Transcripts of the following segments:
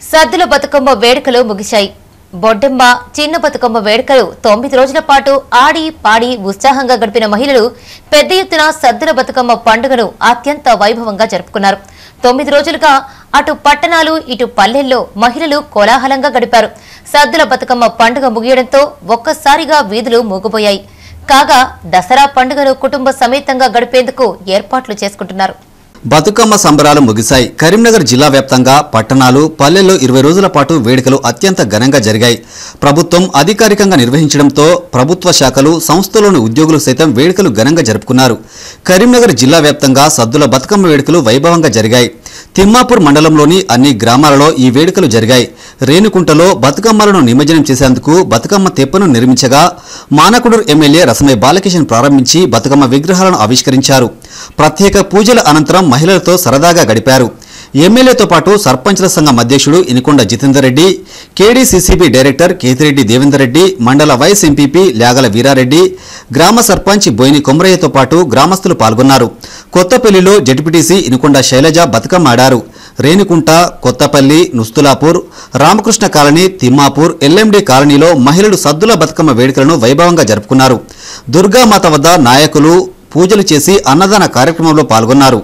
సద్దుల బతుకమ్మ వేడుకలు ముగిశాయి బొడ్డెమ్మ చిన్న బతుకమ్మ వేడుకలు తొమ్మిది రోజుల పాటు ఆడి పాడి ఉత్సాహంగా గడిపిన మహిళలు పెద్ద ఎత్తున సద్దుల బతుకమ్మ పండుగను అత్యంత వైభవంగా జరుపుకున్నారు తొమ్మిది రోజులుగా అటు పట్టణాలు ఇటు పల్లెల్లో మహిళలు కోలాహలంగా గడిపారు సద్దుల బతుకమ్మ పండుగ ముగియడంతో ఒక్కసారిగా వీధులు మూగుపోయాయి కాగా దసరా పండుగను కుటుంబ సమేతంగా గడిపేందుకు ఏర్పాట్లు చేసుకుంటున్నారు బతుకమ్మ సంబరాలు ముగిశాయి కరీంనగర్ జిల్లా వ్యాప్తంగా పట్టణాలు పల్లెల్లో ఇరవై రోజుల పాటు వేడుకలు అత్యంత ఘనంగా జరిగాయి ప్రభుత్వం అధికారికంగా నిర్వహించడంతో ప్రభుత్వ శాఖలు సంస్థలోని ఉద్యోగులు సైతం వేడుకలు ఘనంగా జరుపుకున్నారు కరీంనగర్ జిల్లా వ్యాప్తంగా సద్దుల బతుకమ్మ వేడుకలు వైభవంగా జరిగాయి తిమ్మాపూర్ మండలంలోని అన్ని గ్రామాలలో ఈ వేడుకలు జరిగాయి రేణుకుంటలో బతుకమ్మలను నిమజ్జనం చేసేందుకు బతుకమ్మ తెప్పను నిర్మించగా మానకుడూరు ఎమ్మెల్యే రసమై బాలకిషన్ ప్రారంభించి బతుకమ్మ విగ్రహాలను ఆవిష్కరించారు ప్రత్యేక పూజల అనంతరం మహిళలతో సరదాగా గడిపారు ఎమ్మెల్యేతో పాటు సర్పంచ్ల సంఘం అధ్యక్షుడు ఇనుకొండ జితేందర్ రెడ్డి కేడీసీసీబీ డైరెక్టర్ కేతిరెడ్డి దేవేందర్ రెడ్డి మండల వైస్ ఎంపీపీ ల్యాగల వీరారెడ్డి గ్రామ సర్పంచ్ బోయిని కొమరయ్యతో పాటు గ్రామస్తులు పాల్గొన్నారు కొత్తపల్లిలో జడ్పీటీసీ ఇనుకొండ శైలజ బతుకమ్మ ఆడారు రేణికుంట కొత్తపల్లి నుస్తులాపూర్ రామకృష్ణ కాలనీ తిమ్మాపూర్ ఎల్ఎండి కాలనీలో మహిళలు సద్దుల బతుకమ్మ వేడుకలను వైభవంగా జరుపుకున్నారు దుర్గామాత వద్ద నాయకులు పూజలు చేసి అన్నదాన కార్యక్రమంలో పాల్గొన్నారు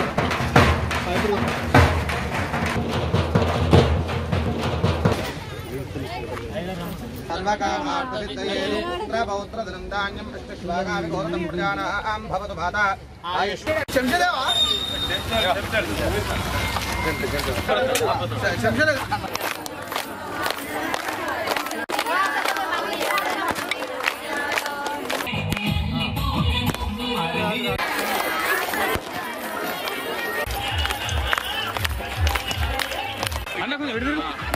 పౌత్రధనం ధాన్యం అష్టశ్వాగామి గౌరవం ప్రజానాం భవతు భాత ఆయుష్ శంషదేవా శంషదే అన్న కొంచెం విడుదల